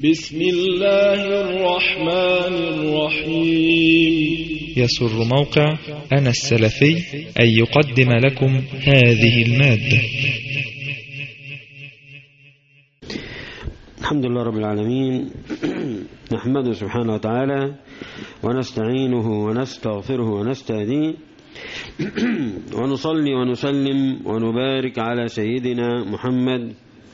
بسم الله الرحمن الرحيم يسر موقع أنا السلفي أن يقدم لكم هذه المادة الحمد لله رب العالمين نحمده سبحانه وتعالى ونستعينه ونستغفره ونستهديه ونصلي ونسلم ونبارك على سيدنا محمد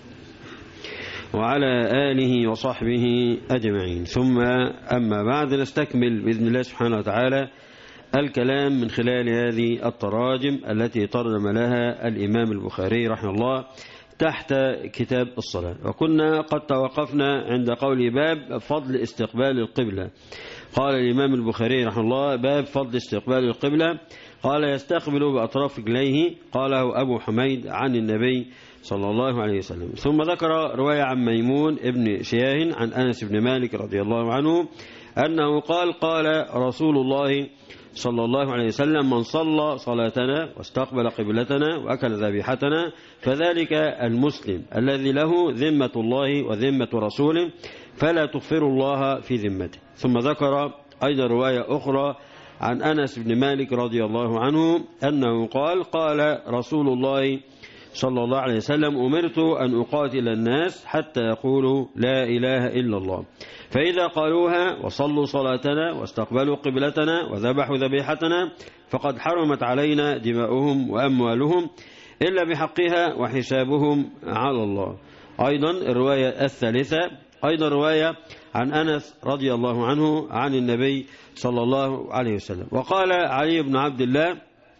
وعلى آله وصحبه أجمعين ثم أما بعد نستكمل بإذن الله سبحانه وتعالى الكلام من خلال هذه التراجم التي ترجم لها الإمام البخاري رحمه الله تحت كتاب الصلاة وكنا قد توقفنا عند قول باب فضل استقبال القبلة قال الإمام البخاري رحمه الله باب فضل استقبال القبلة قال يستقبل بأطراف رجليه قاله أبو حميد عن النبي صلى الله عليه وسلم ثم ذكر رواية عن ميمون ابن شياه عن أنس بن مالك رضي الله عنه أنه قال قال رسول الله صلى الله عليه وسلم من صلى صلاتنا واستقبل قبلتنا وأكل ذبيحتنا فذلك المسلم الذي له ذمة الله وذمة رسوله فلا تغفر الله في ذمته ثم ذكر أيضا رواية أخرى عن أنس بن مالك رضي الله عنه أنه قال قال رسول الله صلى الله عليه وسلم أمرت أن أقاتل الناس حتى يقولوا لا إله إلا الله فإذا قالوها وصلوا صلاتنا واستقبلوا قبلتنا وذبحوا ذبيحتنا فقد حرمت علينا دماؤهم وأموالهم إلا بحقها وحسابهم على الله أيضا الرواية الثالثة أيضا رواية عن أنس رضي الله عنه عن النبي صلى الله عليه وسلم وقال علي بن عبد الله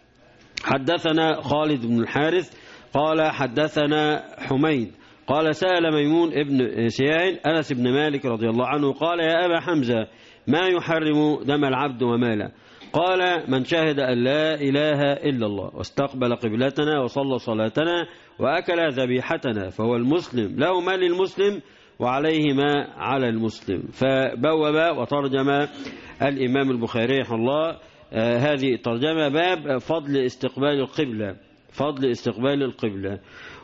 حدثنا خالد بن الحارث قال حدثنا حميد قال سأل ميمون ابن سيان أنس بن مالك رضي الله عنه قال يا أبا حمزة ما يحرم دم العبد وماله قال من شهد أن لا إله إلا الله واستقبل قبلتنا وصلى صلاتنا وأكل ذبيحتنا فهو المسلم له ما للمسلم وعليه ما على المسلم فبوب وترجم الإمام البخاري رحمه الله آه هذه الترجمة باب فضل استقبال القبلة فضل استقبال القبلة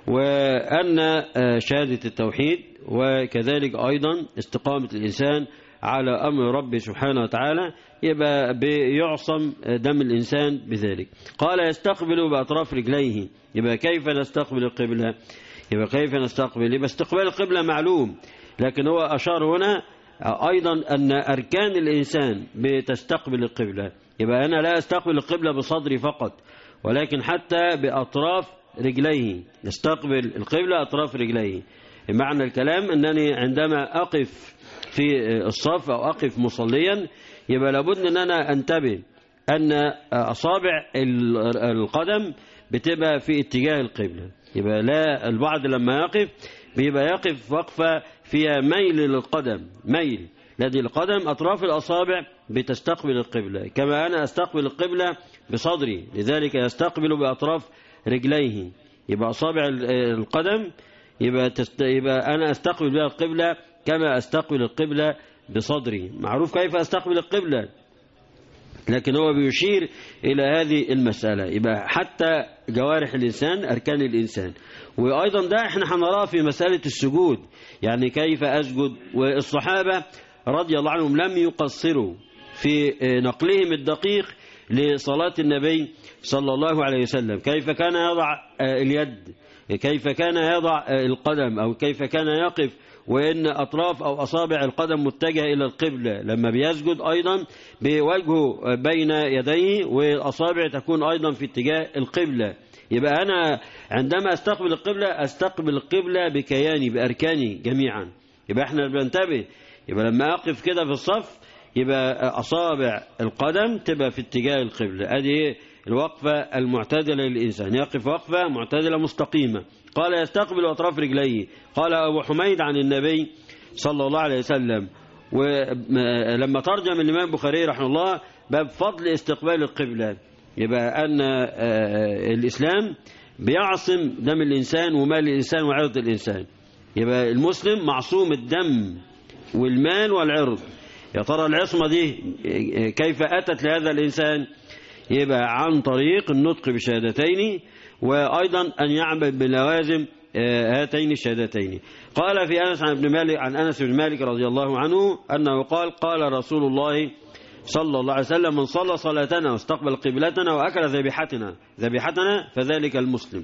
وأن شهادة التوحيد وكذلك أيضا استقامة الإنسان على أمر ربه سبحانه وتعالى يبقى بيعصم دم الإنسان بذلك قال يستقبل بأطراف رجليه يبقى كيف نستقبل القبلة يبقى كيف نستقبل يبقى استقبال القبلة معلوم لكن هو أشار هنا أيضا أن أركان الإنسان بتستقبل القبلة يبقى أنا لا أستقبل القبلة بصدري فقط ولكن حتى بأطراف رجليه يستقبل القبلة أطراف رجليه معنى الكلام أنني عندما أقف في الصف أو أقف مصليا يبقى لابد أن أنا أنتبه أن أصابع القدم بتبقى في اتجاه القبلة يبقى لا البعض لما يقف بيبقى يقف وقفة فيها ميل للقدم ميل لدي القدم أطراف الأصابع بتستقبل القبلة كما أنا أستقبل القبلة بصدري لذلك يستقبل بأطراف رجليه يبقى أصابع القدم يبقى, تست... يبقى أنا أستقبل بها القبلة كما أستقبل القبلة بصدري معروف كيف أستقبل القبلة لكن هو بيشير إلى هذه المسألة يبقى حتى جوارح الإنسان أركان الإنسان وأيضا ده احنا هنراه في مسألة السجود يعني كيف أسجد والصحابة رضي الله عنهم لم يقصروا في نقلهم الدقيق لصلاة النبي صلى الله عليه وسلم كيف كان يضع اليد كيف كان يضع القدم أو كيف كان يقف وإن أطراف أو أصابع القدم متجهة إلى القبلة لما بيسجد أيضا بوجهه بين يديه والأصابع تكون أيضا في اتجاه القبلة يبقى أنا عندما أستقبل القبلة أستقبل القبلة بكياني بأركاني جميعا يبقى احنا بننتبه يبقى لما أقف كده في الصف يبقى أصابع القدم تبقى في اتجاه القبلة هذه الوقفة المعتدلة للإنسان يقف وقفة معتدلة مستقيمة قال يستقبل أطراف رجليه قال أبو حميد عن النبي صلى الله عليه وسلم ولما ترجم الإمام البخاري رحمه الله باب فضل استقبال القبلة يبقى أن الإسلام بيعصم دم الإنسان ومال الإنسان وعرض الإنسان يبقى المسلم معصوم الدم والمال والعرض يا ترى العصمة دي كيف أتت لهذا الإنسان يبقى عن طريق النطق بشهادتين وأيضا أن يعمل بلوازم هاتين الشهادتين قال في أنس عن ابن مالك عن أنس بن مالك رضي الله عنه أنه قال قال رسول الله صلى الله عليه وسلم من صلى صلاتنا واستقبل قبلتنا وأكل ذبيحتنا ذبيحتنا فذلك المسلم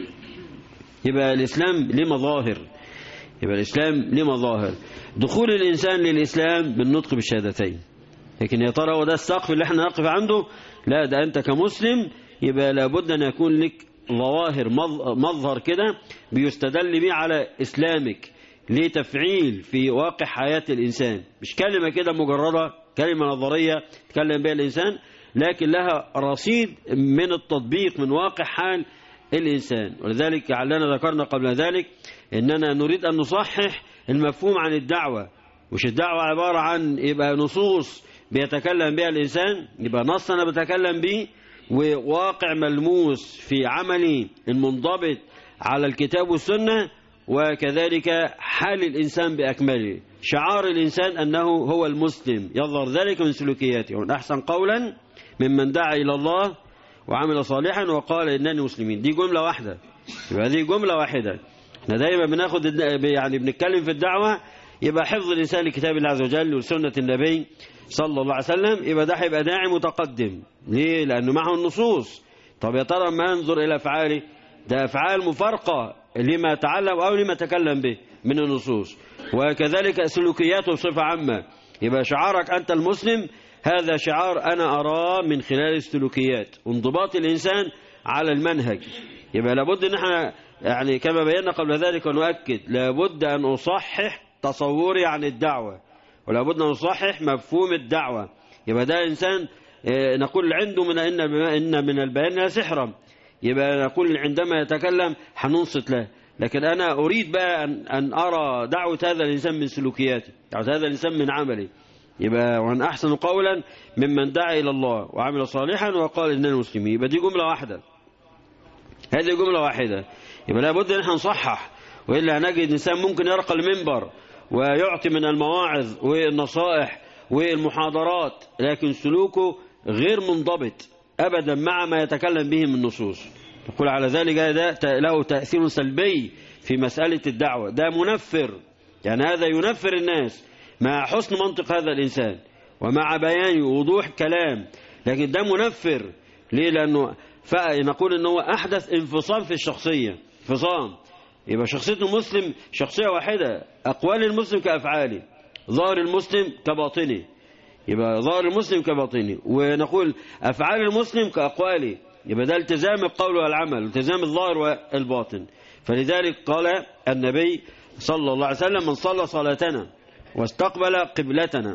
يبقى الإسلام له مظاهر يبقى الإسلام له مظاهر دخول الإنسان للإسلام بالنطق بالشهادتين لكن يا ترى هو ده السقف اللي احنا نقف عنده لا ده أنت كمسلم يبقى لابد أن يكون لك ظواهر مظهر كده بيستدل به على إسلامك لتفعيل في واقع حياة الإنسان مش كلمة كده مجردة كلمة نظرية تكلم بها الإنسان لكن لها رصيد من التطبيق من واقع حال الإنسان ولذلك علنا ذكرنا قبل ذلك إننا نريد أن نصحح المفهوم عن الدعوة مش الدعوة عبارة عن يبقى نصوص بيتكلم بها الإنسان يبقى نص أنا بتكلم به وواقع ملموس في عملي المنضبط على الكتاب والسنة وكذلك حال الإنسان بأكمله شعار الإنسان أنه هو المسلم يظهر ذلك من سلوكياته ومن أحسن قولا ممن دعا إلى الله وعمل صالحا وقال إنني مسلمين دي جملة واحدة يبقى هذه جملة واحدة احنا دايما بناخد يعني بنتكلم في الدعوة يبقى حفظ الإنسان لكتاب الله عز وجل وسنة النبي صلى الله عليه وسلم يبقى ده هيبقى داعي متقدم ليه لأنه معه النصوص طب يا ترى ما ينظر إلى أفعاله ده أفعال مفارقة لما تعلم أو لما تكلم به من النصوص وكذلك سلوكياته بصفة عامة يبقى شعارك أنت المسلم هذا شعار أنا أراه من خلال السلوكيات وانضباط الإنسان على المنهج يبقى لابد أن احنا يعني كما بينا قبل ذلك ونؤكد لابد أن أصحح تصوري عن الدعوة ولابد أن نصحح مفهوم الدعوة يبقى ده إنسان نقول عنده من إن, إن من البيان لا سحرا يبقى نقول عندما يتكلم حننصت له لكن أنا أريد بقى أن, أن أرى دعوة هذا الإنسان من سلوكياته دعوة هذا الإنسان من عمله يبقى وأن أحسن قولا ممن دعا إلى الله وعمل صالحا وقال إننا مسلمين يبقى دي جملة واحدة هذه جملة واحدة يبقى لابد أن احنا نصحح وإلا نجد إنسان ممكن يرقى المنبر ويعطي من المواعظ والنصائح والمحاضرات لكن سلوكه غير منضبط أبدا مع ما يتكلم به من النصوص نقول على ذلك ده له تأثير سلبي في مسألة الدعوة ده منفر يعني هذا ينفر الناس مع حسن منطق هذا الإنسان ومع بيان وضوح كلام لكن ده منفر ليه لأنه نقول أنه أحدث انفصام في الشخصية انفصام يبقى شخصية المسلم شخصية واحدة أقوال المسلم كأفعاله ظاهر المسلم كباطنه يبقى ظاهر المسلم كباطنه ونقول أفعال المسلم كأقواله يبقى ده التزام القول والعمل التزام الظاهر والباطن فلذلك قال النبي صلى الله عليه وسلم من صلى صلاتنا واستقبل قبلتنا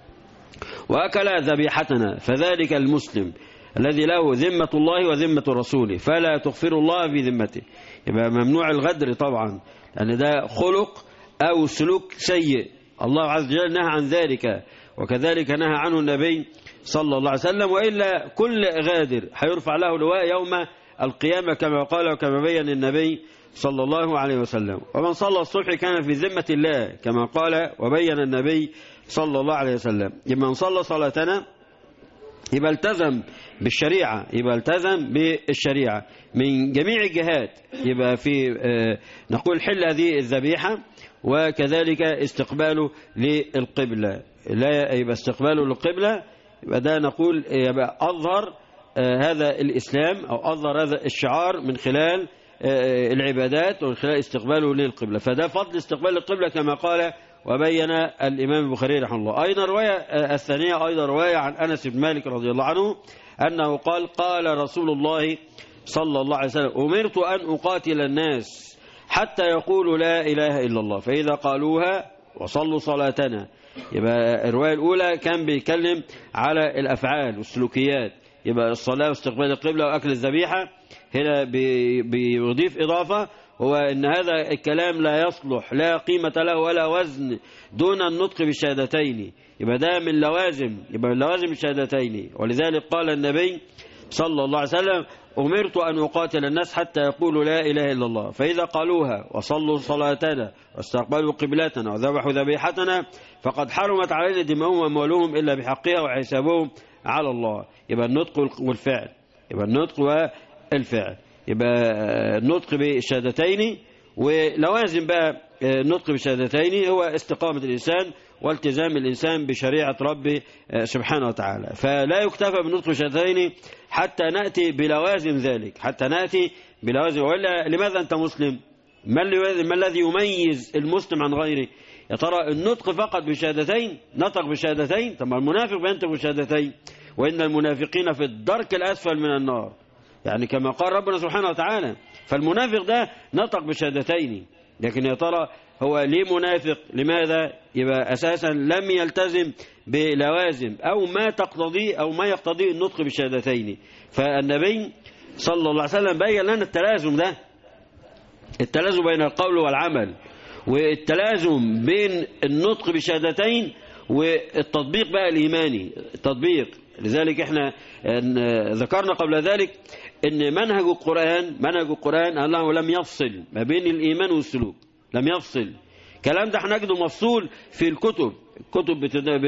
وأكل ذبيحتنا فذلك المسلم الذي له ذمة الله وذمة رسوله فلا تغفر الله في ذمته يبقى ممنوع الغدر طبعا لأن ده خلق أو سلوك سيء الله عز وجل نهى عن ذلك وكذلك نهى عنه النبي صلى الله عليه وسلم وإلا كل غادر هيرفع له لواء يوم القيامة كما قال وكما بين النبي صلى الله عليه وسلم ومن صلى الصبح كان في ذمة الله كما قال وبين النبي صلى الله عليه وسلم من صلى صلاتنا يبقى التزم بالشريعة يبقى التزم بالشريعة من جميع الجهات يبقى في نقول حل هذه الذبيحة وكذلك استقباله للقبلة لا يبقى استقباله للقبلة يبقى ده نقول يبقى أظهر هذا الإسلام أو أظهر هذا الشعار من خلال العبادات ومن خلال استقباله للقبلة فده فضل استقبال القبلة كما قال وبين الإمام البخاري رحمه الله أيضا رواية الثانية أيضا رواية عن أنس بن مالك رضي الله عنه أنه قال قال رسول الله صلى الله عليه وسلم أمرت أن أقاتل الناس حتى يقولوا لا إله إلا الله فإذا قالوها وصلوا صلاتنا يبقى الرواية الأولى كان بيتكلم على الأفعال والسلوكيات يبقى الصلاة واستقبال القبلة وأكل الذبيحة هنا بيضيف إضافة هو أن هذا الكلام لا يصلح لا قيمة له ولا وزن دون النطق بالشهادتين يبقى ده من لوازم يبقى من لوازم الشهادتين ولذلك قال النبي صلى الله عليه وسلم أمرت أن أقاتل الناس حتى يقولوا لا إله إلا الله فإذا قالوها وصلوا صلاتنا واستقبلوا قبلتنا وذبحوا ذبيحتنا فقد حرمت علينا دماؤهم وأموالهم إلا بحقها وحسابهم على الله يبقى النطق والفعل يبقى النطق والفعل يبقى النطق بالشهادتين ولوازم بقى النطق بالشهادتين هو استقامة الإنسان والتزام الإنسان بشريعة ربه سبحانه وتعالى فلا يكتفى بالنطق بالشهادتين حتى نأتي بلوازم ذلك حتى نأتي بلوازم وإلا لماذا أنت مسلم ما الذي يميز المسلم عن غيره يا ترى النطق فقط بشهادتين نطق بشهادتين طب المنافق بينطق بشهادتين وإن المنافقين في الدرك الأسفل من النار يعني كما قال ربنا سبحانه وتعالى فالمنافق ده نطق بشهادتين لكن يا ترى هو ليه منافق لماذا يبقى أساسا لم يلتزم بلوازم أو ما تقتضيه أو ما يقتضيه النطق بالشهادتين فالنبي صلى الله عليه وسلم بين لنا التلازم ده التلازم بين القول والعمل والتلازم بين النطق بشهادتين والتطبيق بقى الإيماني التطبيق لذلك احنا ذكرنا قبل ذلك ان منهج القرآن منهج القرآن أنه لم يفصل ما بين الإيمان والسلوك لم يفصل الكلام ده هنجده مفصول في الكتب الكتب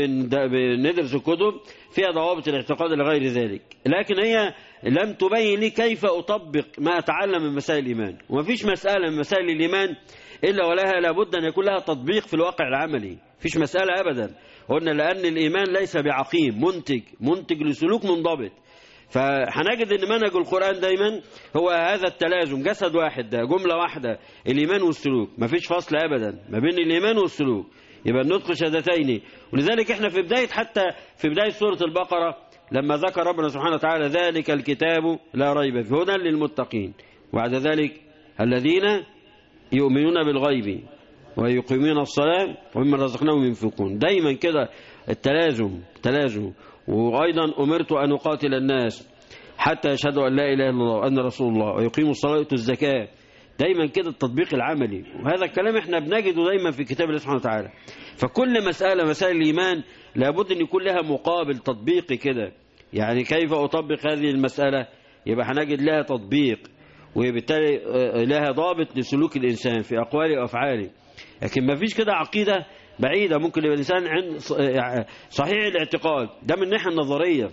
بندرس الكتب فيها ضوابط الاعتقاد إلى غير ذلك لكن هي لم تبين لي كيف أطبق ما أتعلم من مسائل الإيمان ومفيش مسألة من مسائل الإيمان إلا ولها لابد أن يكون لها تطبيق في الواقع العملي فيش مسألة أبدا قلنا لأن الإيمان ليس بعقيم منتج منتج لسلوك منضبط فهنجد ان منهج القرآن دايما هو هذا التلازم جسد واحد ده جملة واحدة الإيمان والسلوك مفيش فصل أبدا ما بين الإيمان والسلوك يبقى النطق شهادتين ولذلك احنا في بداية حتى في بداية سورة البقرة لما ذكر ربنا سبحانه وتعالى ذلك الكتاب لا ريب فيه هدى للمتقين وبعد ذلك الذين يؤمنون بالغيب ويقيمون الصلاة ومما رزقناهم ينفقون دايما كده التلازم تلازم وأيضا أمرت أن أقاتل الناس حتى يشهدوا أن لا إله إلا الله وأن رسول الله ويقيموا الصلاة ويؤتوا الزكاة دايما كده التطبيق العملي وهذا الكلام احنا بنجده دايما في كتاب الله سبحانه وتعالى فكل مسألة مسائل الإيمان لابد أن يكون لها مقابل تطبيقي كده يعني كيف أطبق هذه المسألة يبقى هنجد لها تطبيق وبالتالي لها ضابط لسلوك الإنسان في أقواله وأفعاله لكن ما فيش كده عقيدة بعيدة ممكن يبقى الإنسان عند صحيح الاعتقاد ده من الناحية النظرية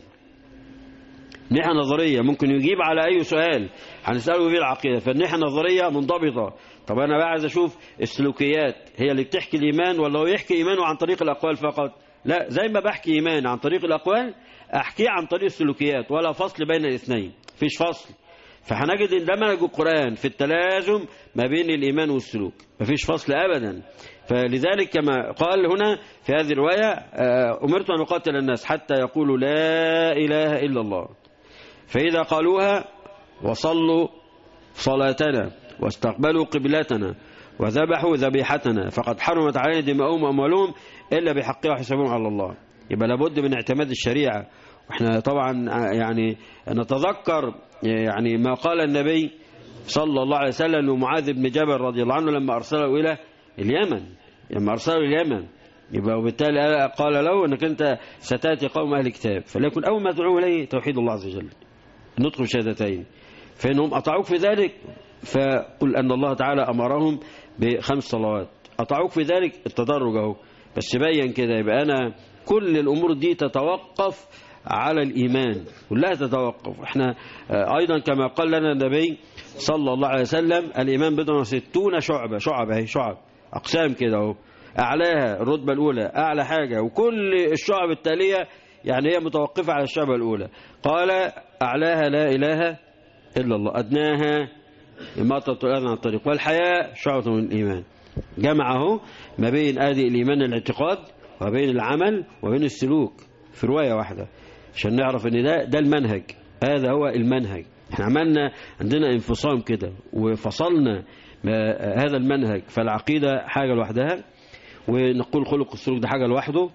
ناحية نظرية ممكن يجيب على أي سؤال هنسأله في العقيدة فالناحية النظرية منضبطة طب أنا بقى عايز أشوف السلوكيات هي اللي بتحكي الإيمان ولا هو يحكي إيمانه عن طريق الأقوال فقط لا زي ما بحكي إيمان عن طريق الأقوال أحكيه عن طريق السلوكيات ولا فصل بين الاثنين فيش فصل فهنجد ان ده منهج القرآن في التلازم ما بين الإيمان والسلوك مفيش فصل أبدا فلذلك كما قال هنا في هذه الرواية أمرت أن أقاتل الناس حتى يقولوا لا إله إلا الله فإذا قالوها وصلوا صلاتنا واستقبلوا قبلتنا وذبحوا ذبيحتنا فقد حرمت علينا دماؤهم وأموالهم إلا بحقها وحسابهم على الله يبقى لابد من اعتماد الشريعة واحنا طبعا يعني نتذكر يعني ما قال النبي صلى الله عليه وسلم لمعاذ بن جبل رضي الله عنه لما أرسله إلى اليمن لما أرسله اليمن يبقى وبالتالي قال له أنك أنت ستأتي قوم أهل كتاب فليكن أول ما تدعو إليه توحيد الله عز وجل النطق بشهادتين فإنهم أطاعوك في ذلك فقل أن الله تعالى أمرهم بخمس صلوات أطاعوك في ذلك التدرج أهو بس بين كده يبقى أنا كل الأمور دي تتوقف على الإيمان كلها تتوقف احنا أيضا كما قال لنا النبي صلى الله عليه وسلم الإيمان بضع وستون شعبة شعبة هي شعب أقسام كده اهو أعلاها الرتبة الأولى أعلى حاجة وكل الشعب التالية يعني هي متوقفة على الشعبة الأولى قال أعلاها لا إله إلا الله أدناها إماطة الأذى عن الطريق والحياة شعبة من الإيمان جمعه ما بين آدي الإيمان الاعتقاد وبين العمل وبين السلوك في رواية واحدة عشان نعرف ان ده ده المنهج هذا هو المنهج احنا عملنا عندنا انفصام كده وفصلنا هذا المنهج فالعقيدة حاجة لوحدها ونقول خلق السلوك ده حاجة لوحده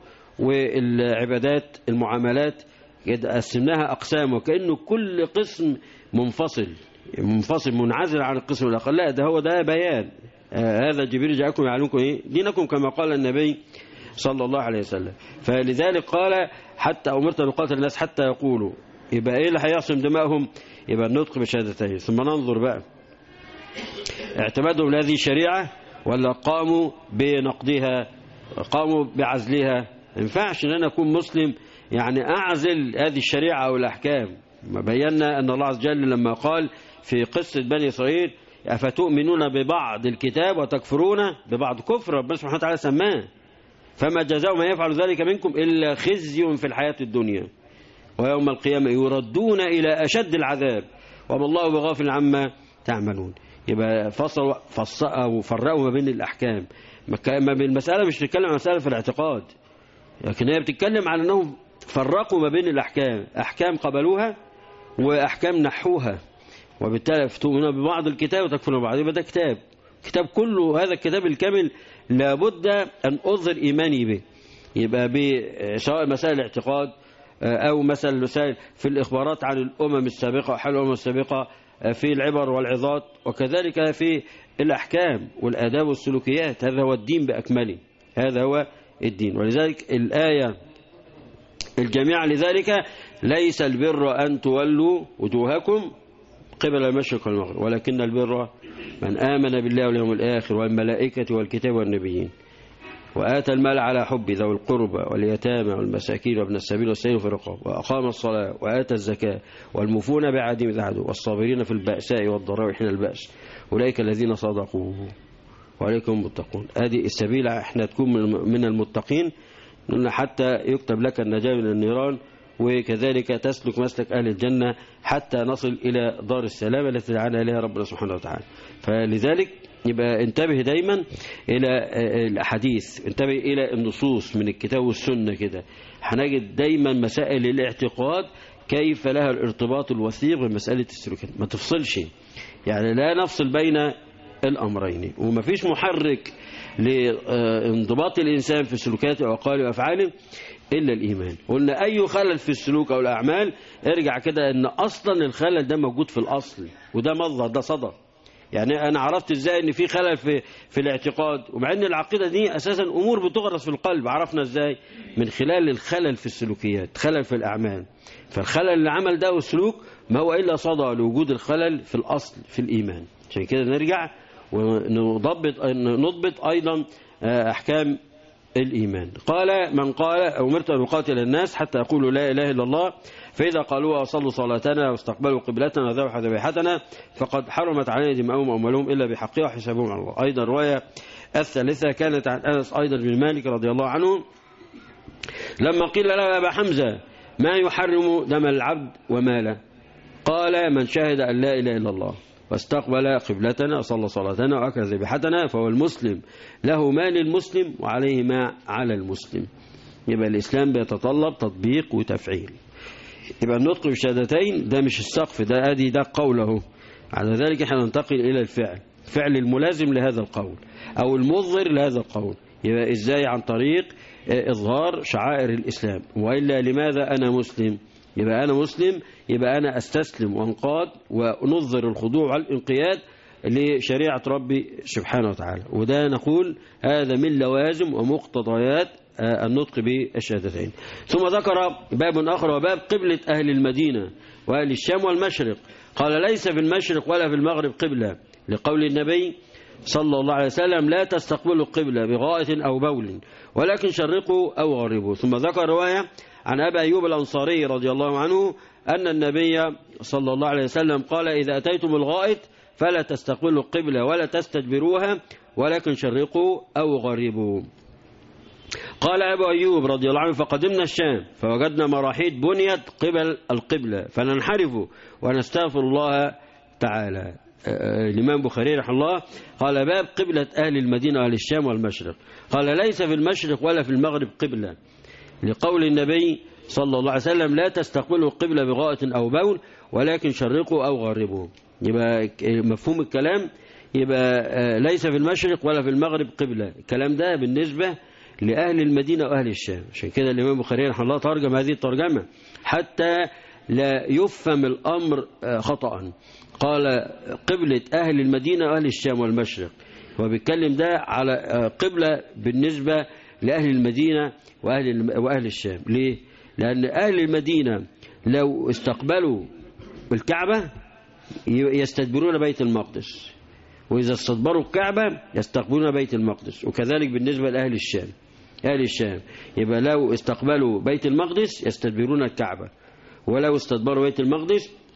والعبادات المعاملات قسمناها أقسام وكأنه كل قسم منفصل منفصل منعزل عن القسم الآخر لا ده هو ده بيان آه هذا جبريل جاءكم يعلمكم ايه دينكم كما قال النبي صلى الله عليه وسلم فلذلك قال حتى أمرت أن أقاتل الناس حتى يقولوا يبقى إيه اللي هيعصم دمائهم يبقى النطق بشهادتين ثم ننظر بقى اعتمادهم لهذه الشريعة ولا قاموا بنقضها قاموا بعزلها ما ينفعش ان انا اكون مسلم يعني اعزل هذه الشريعة او الاحكام ما بينا ان الله عز وجل لما قال في قصة بني اسرائيل أفتؤمنون ببعض الكتاب وتكفرون ببعض كفر ربنا سبحانه وتعالى سماه فما جزاء من يفعل ذلك منكم إلا خزي في الحياة الدنيا ويوم القيامة يردون إلى أشد العذاب وما الله بغافل عما تعملون يبقى فصلوا فصلوا فرقوا ما بين الأحكام ما بين المسألة مش بتتكلم عن مسألة في الاعتقاد لكن هي بتتكلم عن أنهم فرقوا ما بين الأحكام أحكام قبلوها وأحكام نحوها وبالتالي تؤمنون ببعض الكتاب وتكفرون ببعض يبقى ده كتاب كتاب كله هذا الكتاب الكامل لابد أن أظهر إيماني به يبقى سواء مسائل الاعتقاد أو مثلا مسائل في الإخبارات عن الأمم السابقة وحال الأمم السابقة في العبر والعظات وكذلك في الأحكام والآداب والسلوكيات هذا هو الدين بأكمله هذا هو الدين ولذلك الآية الجميع لذلك ليس البر أن تولوا وجوهكم قبل المشرق والمغرب ولكن البر من آمن بالله واليوم الآخر والملائكة والكتاب والنبيين وآتى المال على حب ذوي القربى واليتامى والمساكين وابن السبيل والسيد في الرقاب وأقام الصلاة وآتى الزكاة والمفون بعهدهم إذا عدوا والصابرين في البأساء والضراء حين البأس أولئك الذين صدقوا وعليكم المتقون هذه السبيل احنا تكون من المتقين حتى يكتب لك النجاة من النيران وكذلك تسلك مسلك أهل الجنة حتى نصل إلى دار السلام التي دعانا إليها ربنا سبحانه وتعالى فلذلك يبقى انتبه دايما إلى الأحاديث انتبه إلى النصوص من الكتاب والسنة كده هنجد دايما مسائل الاعتقاد كيف لها الارتباط الوثيق بمسألة السلوكيات ما تفصلش يعني لا نفصل بين الأمرين ومفيش محرك لانضباط الإنسان في سلوكاته وأقواله وأفعاله إلا الإيمان قلنا أي خلل في السلوك أو الأعمال ارجع كده أن أصلا الخلل ده موجود في الأصل وده مظهر ده صدى يعني أنا عرفت إزاي أن في خلل في, في الاعتقاد ومع أن العقيدة دي أساسا أمور بتغرس في القلب عرفنا إزاي من خلال الخلل في السلوكيات خلل في الأعمال فالخلل اللي عمل ده والسلوك ما هو إلا صدى لوجود الخلل في الأصل في الإيمان عشان كده نرجع ونضبط نضبط أيضا أحكام الإيمان قال من قال أمرت أن أقاتل الناس حتى يقولوا لا إله إلا الله فإذا قالوا وصلوا صلاتنا واستقبلوا قبلتنا وذبحوا ذبيحتنا فقد حرمت علينا دماؤهم وأموالهم إلا بحقها وحسابهم على الله أيضا رواية الثالثة كانت عن أنس أيضا بن مالك رضي الله عنه لما قيل له أبا حمزة ما يحرم دم العبد وماله قال من شهد أن لا إله إلا الله واستقبل قبلتنا وصلى صلاتنا وأكل ذبيحتنا فهو المسلم له ما للمسلم وعليه ما على المسلم يبقى الإسلام بيتطلب تطبيق وتفعيل يبقى النطق بالشهادتين ده مش السقف ده ادي ده قوله على ذلك احنا ننتقل إلى الفعل فعل الملازم لهذا القول أو المظهر لهذا القول يبقى إزاي عن طريق إظهار شعائر الإسلام وإلا لماذا أنا مسلم يبقى أنا مسلم يبقى أنا أستسلم وانقاد ونظهر الخضوع والانقياد لشريعة ربي سبحانه وتعالى وده نقول هذا من لوازم ومقتضيات النطق بالشهادتين ثم ذكر باب آخر وباب قبلة أهل المدينة وأهل الشام والمشرق قال ليس في المشرق ولا في المغرب قبلة لقول النبي صلى الله عليه وسلم لا تستقبلوا القبلة بغائط أو بول ولكن شرقوا أو غربوا ثم ذكر رواية عن أبي أيوب الأنصاري رضي الله عنه أن النبي صلى الله عليه وسلم قال إذا أتيتم الغائط فلا تستقبلوا القبلة ولا تستدبروها ولكن شرقوا أو غربوا قال أبو أيوب رضي الله عنه فقدمنا الشام فوجدنا مراحيض بنيت قبل القبلة فننحرف ونستغفر الله تعالى الإمام بخاري رحمه الله قال باب قبلة أهل المدينة وأهل الشام والمشرق قال ليس في المشرق ولا في المغرب قبلة لقول النبي صلى الله عليه وسلم لا تستقبلوا القبلة بغائط أو بول ولكن شرقوا أو غربوا يبقى مفهوم الكلام يبقى ليس في المشرق ولا في المغرب قبلة الكلام ده بالنسبة لأهل المدينة وأهل الشام عشان كده الإمام البخاري رحمه الله ترجم هذه الترجمة حتى لا يفهم الأمر خطأ قال قبلة أهل المدينة وأهل الشام والمشرق وبيتكلم ده على قبلة بالنسبة لأهل المدينة وأهل, وأهل الشام ليه؟ لأن أهل المدينة لو استقبلوا الكعبة يستدبرون بيت المقدس وإذا استدبروا الكعبة يستقبلون بيت المقدس وكذلك بالنسبة لأهل الشام أهل الشام يبقى لو استقبلوا بيت المقدس يستدبرون الكعبة ولو استدبروا بيت المقدس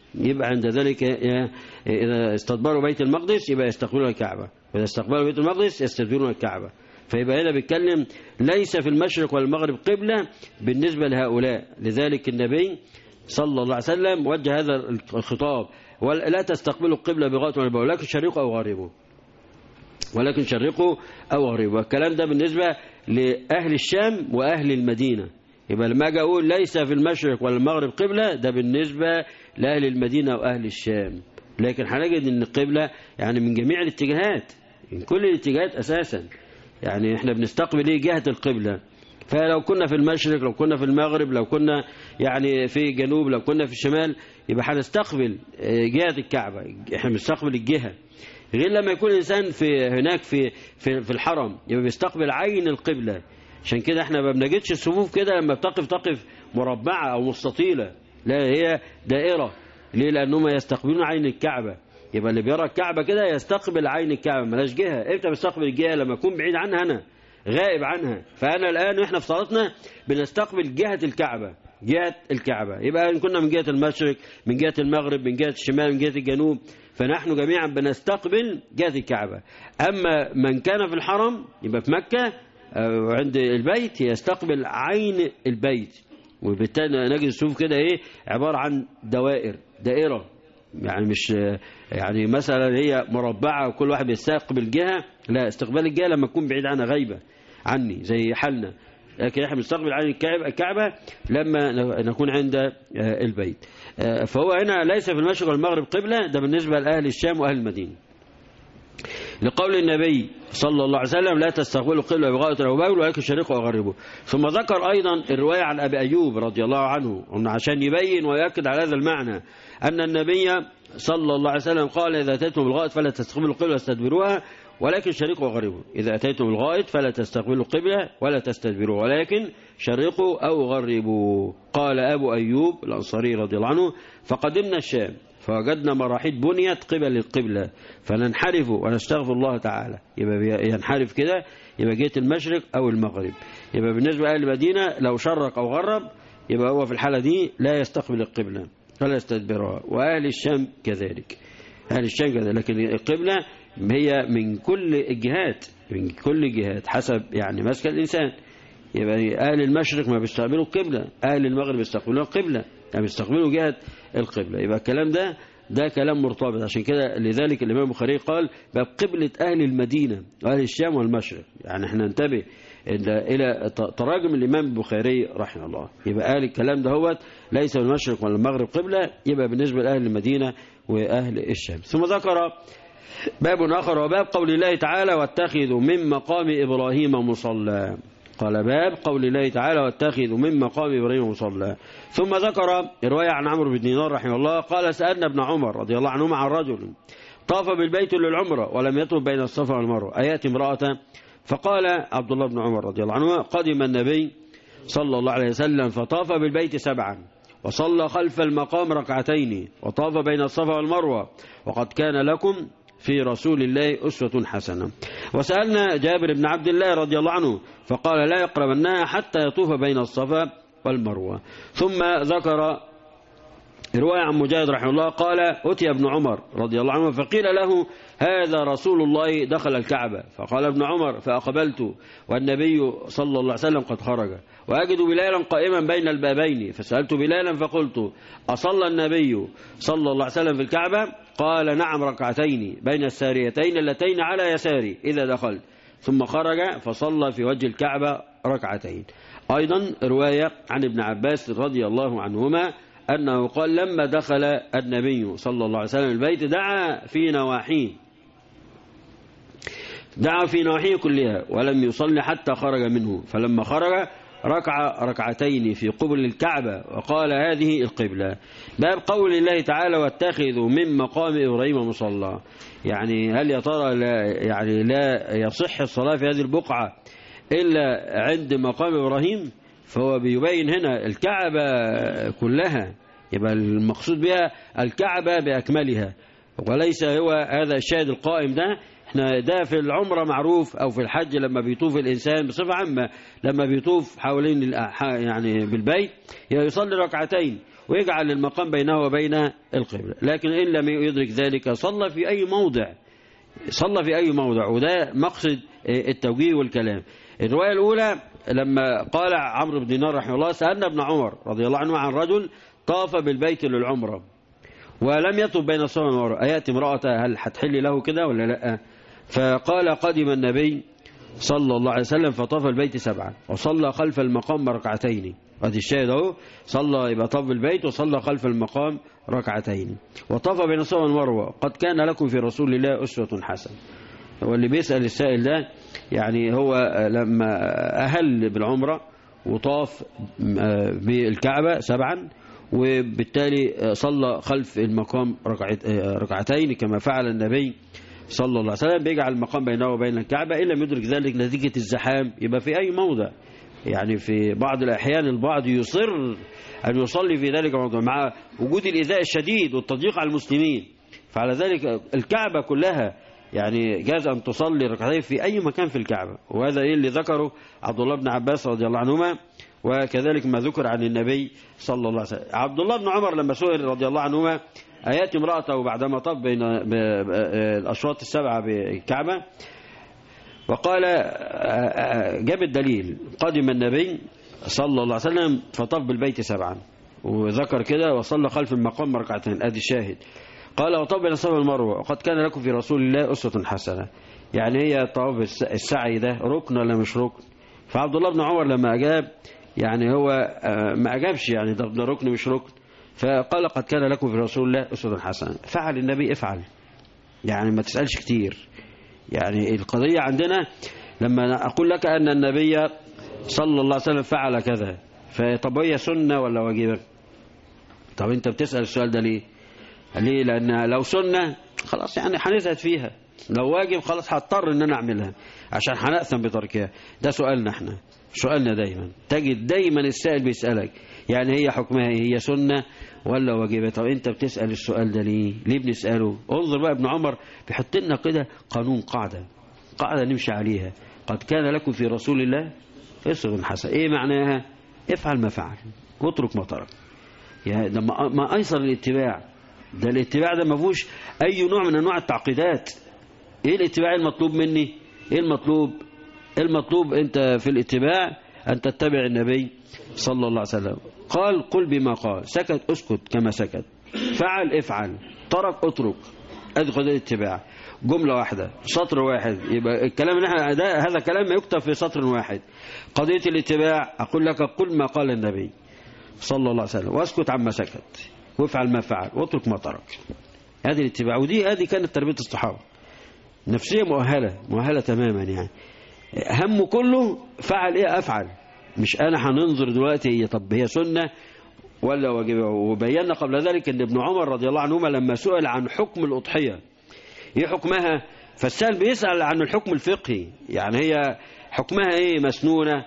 يبقى عند ذلك إذا استدبروا بيت المقدس يبقى يستقبلون الكعبة وإذا استقبلوا بيت المقدس يستدبرون الكعبة فيبقى هنا بيتكلم ليس في المشرق والمغرب قبلة بالنسبة لهؤلاء لذلك النبي صلى الله عليه وسلم وجه هذا الخطاب ولا تستقبلوا القبلة بغاية ولا ولكن شرقوا أو غربوا ولكن شرقوا أو غربوا الكلام ده بالنسبة لأهل الشام وأهل المدينة يبقى لما اجي اقول ليس في المشرق ولا المغرب قبلة ده بالنسبة لأهل المدينة وأهل الشام لكن هنجد ان القبلة يعني من جميع الاتجاهات من كل الاتجاهات أساسا يعني احنا بنستقبل ايه جهة القبلة فلو كنا في المشرق لو كنا في المغرب لو كنا يعني في جنوب لو كنا في الشمال يبقى هنستقبل جهة الكعبة احنا بنستقبل الجهة غير لما يكون الإنسان في هناك في في, في الحرم يبقى بيستقبل عين القبلة عشان كده احنا ما بنجدش الصفوف كده لما بتقف تقف مربعة أو مستطيلة لا هي دائرة ليه لأنهم يستقبلون عين الكعبة يبقى اللي بيرى الكعبة كده يستقبل عين الكعبة ملاش جهة امتى بستقبل الجهة لما أكون بعيد عنها أنا غائب عنها فأنا الآن وإحنا في صلاتنا بنستقبل جهة الكعبة جهة الكعبة يبقى إن كنا من جهة المشرق من جهة المغرب من جهة الشمال من جهة الجنوب فنحن جميعا بنستقبل جهة الكعبة أما من كان في الحرم يبقى في مكة عند البيت يستقبل عين البيت وبالتالي نجد الصفوف كده ايه عبارة عن دوائر دائرة يعني مش يعني مثلا هي مربعة وكل واحد بيستقبل جهة لا استقبال الجهة لما تكون بعيد عنها غايبة عني زي حالنا لكن احنا بنستقبل عين الكعبة لما نكون عند البيت فهو هنا ليس في المشرق والمغرب قبلة ده بالنسبة لأهل الشام وأهل المدينة لقول النبي صلى الله عليه وسلم لا تستقبلوا قبلة بغاية الأوباول ولكن شرقوا وغربوا ثم ذكر أيضا الرواية عن أبي أيوب رضي الله عنه عشان يبين ويأكد على هذا المعنى أن النبي صلى الله عليه وسلم قال إذا أتيتم الغائط فلا تستقبلوا القبلة واستدبروها ولكن شرقوا وغربوا إذا أتيتم الغائط فلا تستقبلوا القبلة ولا تستدبروا ولكن شرقوا أو غربوا قال أبو أيوب الأنصاري رضي الله عنه فقدمنا الشام فوجدنا مراحيض بنيت قبل القبلة فننحرف ونستغفر الله تعالى يبقى ينحرف كده يبقى جهة المشرق أو المغرب يبقى بالنسبة لأهل المدينة لو شرق أو غرب يبقى هو في الحالة دي لا يستقبل القبلة فلا يستدبرها وأهل الشام كذلك أهل الشام كذلك لكن القبلة هي من كل الجهات من كل الجهات حسب يعني مسك الإنسان يبقى أهل المشرق ما بيستقبلوا القبلة أهل المغرب بيستقبلوا القبلة يعني بيستقبلوا جهة القبلة يبقى الكلام ده ده كلام مرتبط عشان كده لذلك الإمام البخاري قال باب قبلة أهل المدينة وأهل الشام والمشرق يعني احنا ننتبه إلى تراجم الإمام البخاري رحمه الله يبقى أهل الكلام ده هو ليس المشرق ولا المغرب قبلة يبقى بالنسبة لأهل المدينة وأهل الشام ثم ذكر باب آخر وباب قول الله تعالى واتخذوا من مقام إبراهيم مصلى قال باب قول الله تعالى واتخذوا من مقام إبراهيم مصلى ثم ذكر رواية عن عمرو بن دينار رحمه الله قال سألنا ابن عمر رضي الله عنهما عن رجل طاف بالبيت للعمرة ولم يطف بين الصفا والمروة أيات امرأة فقال عبد الله بن عمر رضي الله عنه قدم النبي صلى الله عليه وسلم فطاف بالبيت سبعا وصلى خلف المقام ركعتين وطاف بين الصفا والمروة وقد كان لكم في رسول الله أسوة حسنة وسألنا جابر بن عبد الله رضي الله عنه فقال لا يقربنها حتى يطوف بين الصفا والمروة ثم ذكر رواية عن مجاهد رحمه الله قال أتي ابن عمر رضي الله عنه فقيل له هذا رسول الله دخل الكعبة فقال ابن عمر فأقبلت والنبي صلى الله عليه وسلم قد خرج وأجد بلالا قائما بين البابين فسألت بلالا فقلت أصلى النبي صلى الله عليه وسلم في الكعبة قال نعم ركعتين بين الساريتين اللتين على يساري إذا دخلت ثم خرج فصلى في وجه الكعبة ركعتين أيضا رواية عن ابن عباس رضي الله عنهما أنه قال لما دخل النبي صلى الله عليه وسلم البيت دعا في نواحيه دعا في نواحيه كلها ولم يصلي حتى خرج منه فلما خرج ركع ركعتين في قبل الكعبة وقال هذه القبلة باب قول الله تعالى واتخذوا من مقام إبراهيم مصلى يعني هل يا ترى لا يعني لا يصح الصلاة في هذه البقعة إلا عند مقام إبراهيم فهو بيبين هنا الكعبة كلها يبقى المقصود بها الكعبة بأكملها وليس هو هذا الشاهد القائم ده احنا ده في العمرة معروف او في الحج لما بيطوف الانسان بصفة عامة لما بيطوف حوالين يعني بالبيت يصلي ركعتين ويجعل المقام بينه وبين القبلة لكن إن لم يدرك ذلك صلى في أي موضع صلى في أي موضع وده مقصد التوجيه والكلام الرواية الأولى لما قال عمرو بن دينار رحمه الله سألنا ابن عمر رضي الله عنه عن رجل طاف بالبيت للعمرة ولم يطف بين الصفا والمروة أيأتي امرأة هل هتحل له كده ولا لا فقال قدم النبي صلى الله عليه وسلم فطاف البيت سبعا وصلى خلف المقام ركعتين ادي الشاهد اهو صلى يبقى طاف البيت وصلى خلف المقام ركعتين وطاف بين الصفا والمروه قد كان لكم في رسول الله اسوه حسنه هو اللي بيسال السائل ده يعني هو لما اهل بالعمره وطاف بالكعبه سبعا وبالتالي صلى خلف المقام ركعتين كما فعل النبي صلى الله عليه وسلم بيجعل المقام بينه وبين الكعبة إن لم يدرك ذلك نتيجة الزحام يبقى في أي موضع يعني في بعض الأحيان البعض يصر أن يصلي في ذلك الموضوع مع وجود الإيذاء الشديد والتضييق على المسلمين فعلى ذلك الكعبة كلها يعني جاز أن تصلي ركعتين في أي مكان في الكعبة وهذا إيه اللي ذكره عبد الله بن عباس رضي الله عنهما وكذلك ما ذكر عن النبي صلى الله عليه وسلم عبد الله بن عمر لما سئل رضي الله عنهما آيات امرأته بعدما طب بين الأشواط السبعة بالكعبة وقال جاب الدليل قدم النبي صلى الله عليه وسلم فطف بالبيت سبعا وذكر كده وصلى خلف المقام ركعتين ادي الشاهد قال وطب بين الصفا والمروه وقد كان لكم في رسول الله اسوه حسنه يعني هي طواف السعي ده ركن ولا مش ركن فعبد الله بن عمر لما اجاب يعني هو ما اجابش يعني ده ركن مش ركن فقال قد كان لكم في رسول الله أسوة حسنة فعل النبي افعل يعني ما تسألش كتير يعني القضية عندنا لما أقول لك أن النبي صلى الله عليه وسلم فعل كذا فطب هي سنة ولا واجبة طب أنت بتسأل السؤال ده ليه ليه لأن لو سنة خلاص يعني هنزهد فيها لو واجب خلاص هضطر ان انا اعملها عشان هنأثم بتركها ده سؤالنا احنا سؤالنا دايما تجد دايما السائل بيسألك يعني هي حكمها ايه هي سنة ولا واجبة طب انت بتسأل السؤال ده ليه ليه بنسأله انظر بقى ابن عمر بيحط لنا كده قانون قاعدة قاعدة نمشي عليها قد كان لكم في رسول الله اسوة حسنة ايه معناها افعل ما فعل واترك ما ترك يعني ده ما ايسر الاتباع ده الاتباع ده ما فيهوش اي نوع من انواع التعقيدات ايه الاتباع المطلوب مني ايه المطلوب المطلوب انت في الاتباع ان تتبع النبي صلى الله عليه وسلم قال قل بما قال سكت اسكت كما سكت فعل افعل ترك اترك ادخل الاتباع جملة واحدة سطر واحد يبقى الكلام اللي احنا ده هذا كلام ما يكتب في سطر واحد قضية الاتباع أقول لك قل ما قال النبي صلى الله عليه وسلم واسكت عما سكت وافعل ما فعل واترك ما ترك هذه الاتباع ودي هذه كانت تربية الصحابة نفسية مؤهلة مؤهلة تماما يعني همه كله فعل ايه افعل مش انا هننظر دلوقتي هي طب هي سنة ولا واجبة وبينا قبل ذلك ان ابن عمر رضي الله عنهما لما سئل عن حكم الأضحية ايه حكمها فالسائل بيسأل عن الحكم الفقهي يعني هي حكمها ايه مسنونة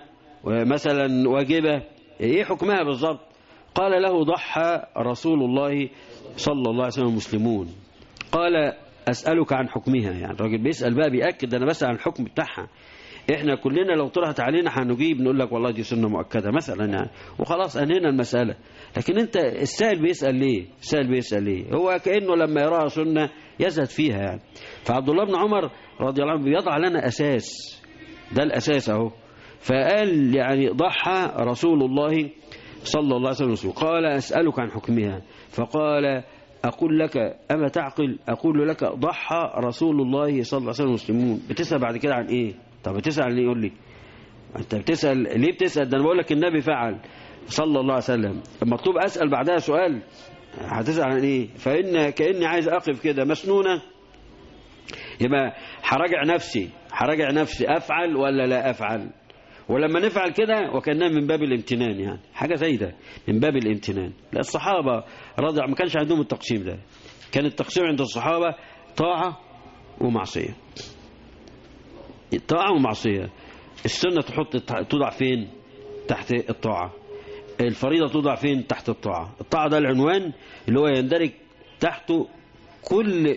مثلا واجبة ايه حكمها بالظبط قال له ضحى رسول الله صلى الله عليه وسلم المسلمون قال أسألك عن حكمها يعني الراجل بيسأل بقى بيأكد أنا بسأل عن الحكم بتاعها احنا كلنا لو طرحت علينا هنجيب نقول لك والله دي سنة مؤكدة مثلا يعني وخلاص أنهينا المسألة لكن انت السائل بيسأل ليه السائل بيسأل ليه هو كأنه لما يراها سنة يزهد فيها يعني فعبد الله بن عمر رضي الله عنه بيضع لنا أساس ده الأساس أهو فقال يعني ضحى رسول الله صلى الله عليه وسلم قال أسألك عن حكمها فقال أقول لك أما تعقل أقول لك ضحى رسول الله صلى الله عليه وسلم المسلمون بتسأل بعد كده عن إيه طب بتسأل عن إيه يقول لي أنت بتسأل ليه بتسأل ده أنا بقول لك النبي فعل صلى الله عليه وسلم المطلوب أسأل بعدها سؤال هتسأل عن إيه فإن كأني عايز أقف كده مسنونة يبقى هراجع نفسي هراجع نفسي أفعل ولا لا أفعل ولما نفعل كده وكانها من باب الامتنان يعني حاجة زي ده من باب الامتنان لا الصحابة رضع ما كانش عندهم التقسيم ده كان التقسيم عند الصحابة طاعة ومعصية طاعة ومعصية السنة تحط توضع فين تحت الطاعة الفريضة توضع فين تحت الطاعة الطاعة ده العنوان اللي هو يندرج تحته كل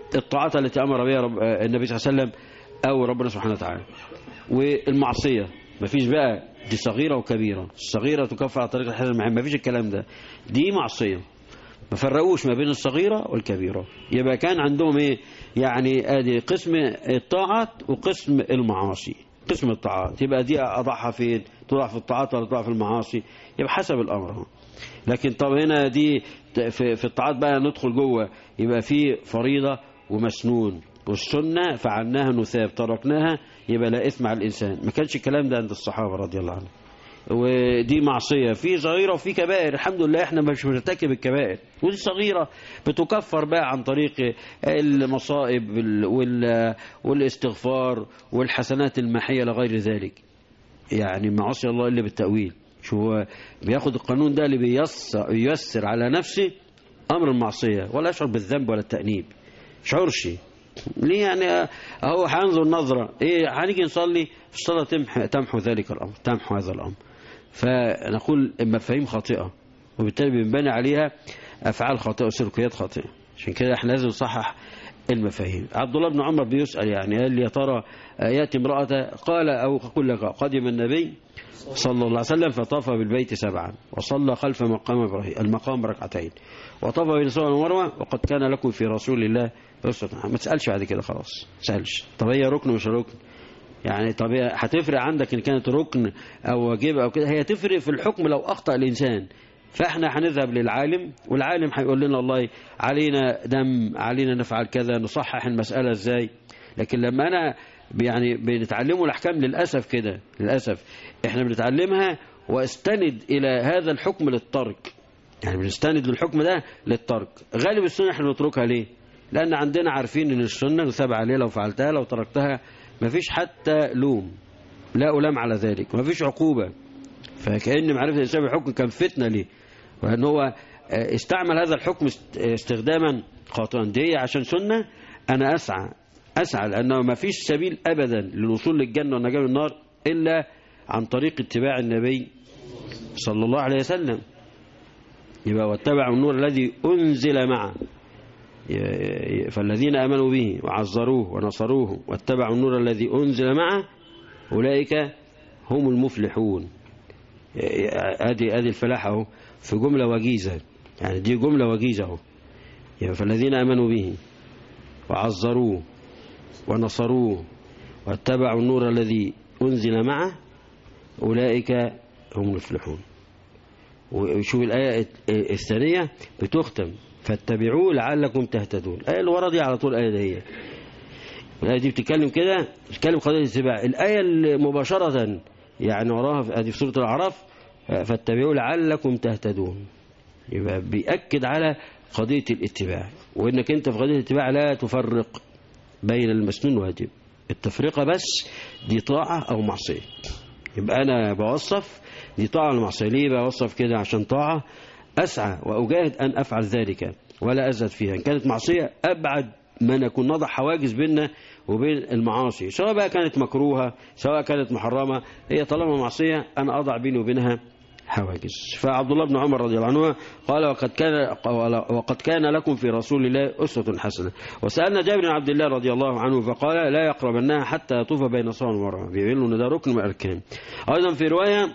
الطاعات التي أمر بها رب النبي صلى الله عليه وسلم أو ربنا سبحانه وتعالى والمعصية مفيش بقى دي صغيرة وكبيرة الصغيرة تكفر على طريق الحسن المعين مفيش الكلام ده دي معصية ما فرقوش ما بين الصغيرة والكبيرة يبقى كان عندهم ايه يعني ادي قسم الطاعات وقسم المعاصي قسم الطاعات يبقى دي اضعها فين تضع في الطاعات ولا تضع في المعاصي يبقى حسب الامر اهو لكن طب هنا دي في, في الطاعات بقى ندخل جوه يبقى في فريضة ومسنون والسنة فعلناها نثاب تركناها يبقى لا إثم على الإنسان ما كانش الكلام ده عند الصحابة رضي الله عنهم ودي معصية في صغيرة وفي كبائر الحمد لله احنا مش بنرتكب الكبائر ودي صغيرة بتكفر بقى عن طريق المصائب وال- والاستغفار والحسنات المحية لغير ذلك يعني معصية الله إلا بالتأويل شو هو بياخد القانون ده اللي بيسر, ييسر على نفسه أمر المعصية ولا يشعر بالذنب ولا التأنيب شعورش ليه يعني اهو هنظر نظرة ايه هنيجي نصلي الصلاة تمح تمحو ذلك الأمر تمحو هذا الأمر فنقول مفاهيم خاطئة وبالتالي بنبني عليها أفعال خاطئة وسلوكيات خاطئة عشان كده احنا لازم نصحح المفاهيم عبد الله بن عمر بيسأل يعني قال يا ترى يأتي امرأة قال أو أقول لك قدم النبي صلى الله عليه وسلم فطاف بالبيت سبعا وصلى خلف مقام إبراهيم المقام ركعتين وطاف بين الصفا والمروة وقد كان لكم في رسول الله أسوة حسنة. ما تسألش بعد كده خلاص ما تسألش طب هي ركن مش ركن يعني طب هي هتفرق عندك ان كانت ركن او واجب او كده هي تفرق في الحكم لو اخطا الانسان فاحنا هنذهب للعالم والعالم هيقول لنا والله علينا دم علينا نفعل كذا نصحح المساله ازاي لكن لما انا يعني بنتعلموا الاحكام للاسف كده للاسف احنا بنتعلمها واستند الى هذا الحكم للترك يعني بنستند للحكم ده للترك غالب السنه احنا بنتركها ليه لان عندنا عارفين ان السنه نثاب عليه لو فعلتها لو تركتها مفيش حتى لوم لا ألام على ذلك مفيش عقوبة فكأن معرفة الإنسان بالحكم كان فتنة ليه وأن هو استعمل هذا الحكم استخداما خاطئا دي عشان سنة أنا أسعى أسعى لأنه ما فيش سبيل أبدا للوصول للجنة والنجاة من النار إلا عن طريق اتباع النبي صلى الله عليه وسلم يبقى واتبعوا النور الذي أنزل معه فالذين آمنوا به وعزروه ونصروه واتبعوا النور الذي أنزل معه أولئك هم المفلحون ادي ادي الفلاح اهو في جملة وجيزة يعني دي جملة وجيزة اهو يعني فالذين آمنوا به وعزروه ونصروه واتبعوا النور الذي أنزل معه أولئك هم المفلحون وشوف الآية الثانية بتختم فاتبعوه لعلكم تهتدون الآية اللي ورا دي على طول الآية دي الآية دي بتتكلم كده بتتكلم قضية الاتباع الآية اللي مباشرة يعني وراها في في سورة الأعراف فاتبعوه لعلكم تهتدون يبقى بيأكد على قضية الاتباع وإنك أنت في قضية الاتباع لا تفرق بين المسنون والواجب التفرقة بس دي طاعة أو معصية يبقى أنا بوصف دي طاعة ولا معصية ليه بوصف كده عشان طاعة أسعى وأجاهد أن أفعل ذلك ولا أزهد فيها إن كانت معصية أبعد ما نكون نضع حواجز بيننا وبين المعاصي سواء بقى كانت مكروهة سواء كانت محرمة هي طالما معصية أنا أضع بيني وبينها حواجز فعبد الله بن عمر رضي الله عنه قال وقد كان وقد كان لكم في رسول الله أسوة حسنة وسألنا جابر بن عبد الله رضي الله عنه فقال لا يقربنها حتى يطوف بين الصلاة والمروة بيقول له ان ده ركن من الأركان أيضا في رواية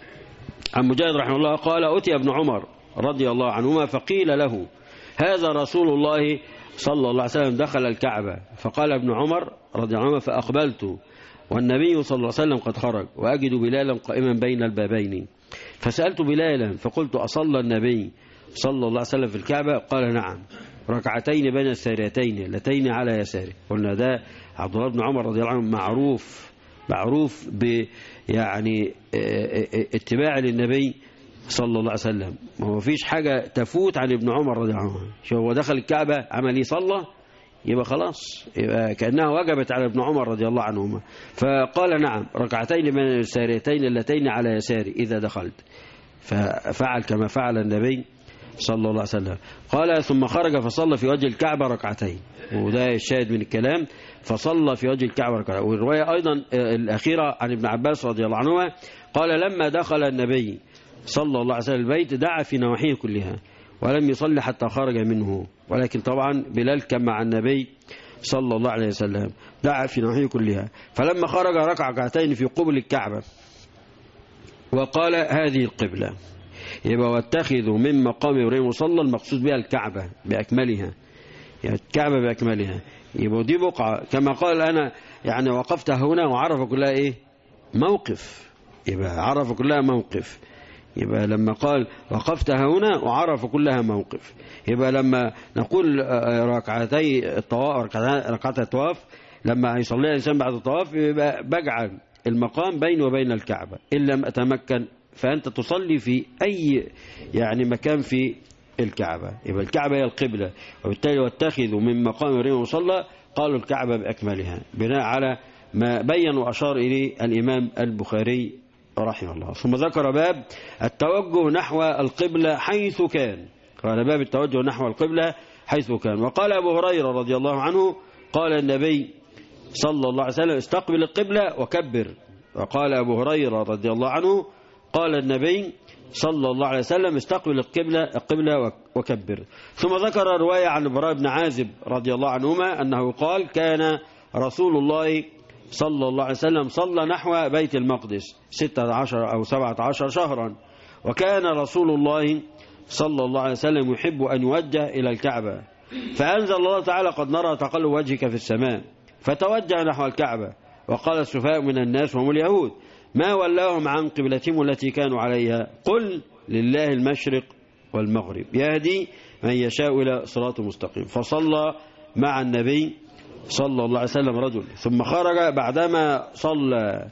عن مجاهد رحمه الله قال أتي ابن عمر رضي الله عنهما فقيل له هذا رسول الله صلى الله عليه وسلم دخل الكعبة فقال ابن عمر رضي الله عنه فأقبلت والنبي صلى الله عليه وسلم قد خرج وأجد بلالا قائما بين البابين فسألت بلالا فقلت أصلى النبي صلى الله عليه وسلم في الكعبة قال نعم ركعتين بين الساريتين اللتين على يساره قلنا ده عبد الله بن عمر رضي الله عنه معروف معروف ب يعني اتباع للنبي صلى الله عليه وسلم ما هو فيش حاجة تفوت عن ابن عمر رضي الله عنه شو هو دخل الكعبة عمل ايه صلى يبقى خلاص يبقى كأنها وجبت على ابن عمر رضي الله عنهما فقال نعم ركعتين من الساريتين اللتين على يساري إذا دخلت ففعل كما فعل النبي صلى الله عليه وسلم قال ثم خرج فصلى في وجه الكعبة ركعتين وده الشاهد من الكلام فصلى في وجه الكعبة ركعتين والرواية أيضا الأخيرة عن ابن عباس رضي الله عنهما قال لما دخل النبي صلى الله عليه وسلم البيت دعا في نواحيه كلها ولم يصلي حتى خرج منه ولكن طبعا بلال كان مع النبي صلى الله عليه وسلم دعا في نواحيه كلها فلما خرج ركع ركعتين في قبل الكعبة وقال هذه القبلة يبقى واتخذوا من مقام إبراهيم مصلى المقصود بها الكعبة بأكملها يعني الكعبة بأكملها يبقى دي بقعة كما قال أنا يعني وقفت هنا وعرف كلها إيه موقف يبقى عرف كلها موقف يبقى لما قال وقفت هنا وعرف كلها موقف يبقى لما نقول ركعتي الطواف ركعتي الطواف لما يصلي الإنسان بعد الطواف يبقى بجعل المقام بيني وبين الكعبة إن لم أتمكن فأنت تصلي في أي يعني مكان في الكعبة يبقى الكعبة هي القبلة وبالتالي واتخذوا من مقام إبراهيم مصلى قالوا الكعبة بأكملها بناء على ما بين وأشار إليه الإمام البخاري رحمه الله ثم ذكر باب التوجه نحو القبلة حيث كان قال باب التوجه نحو القبلة حيث كان وقال أبو هريرة رضي الله عنه قال النبي صلى الله عليه وسلم استقبل القبلة وكبر وقال أبو هريرة رضي الله عنه قال النبي صلى الله عليه وسلم استقبل القبلة, القبلة وكبر ثم ذكر رواية عن براء بن عازب رضي الله عنهما أنه قال كان رسول الله صلى الله عليه وسلم صلى نحو بيت المقدس ستة عشر أو سبعة عشر شهرا وكان رسول الله صلى الله عليه وسلم يحب أن يوجه إلى الكعبة فأنزل الله تعالى قد نرى تقلب وجهك في السماء فتوجه نحو الكعبة وقال السفاء من الناس وهم اليهود ما ولاهم عن قبلتهم التي كانوا عليها قل لله المشرق والمغرب يهدي من يشاء إلى صراط مستقيم فصلى مع النبي صلى الله عليه وسلم رجل ثم خرج بعدما صلى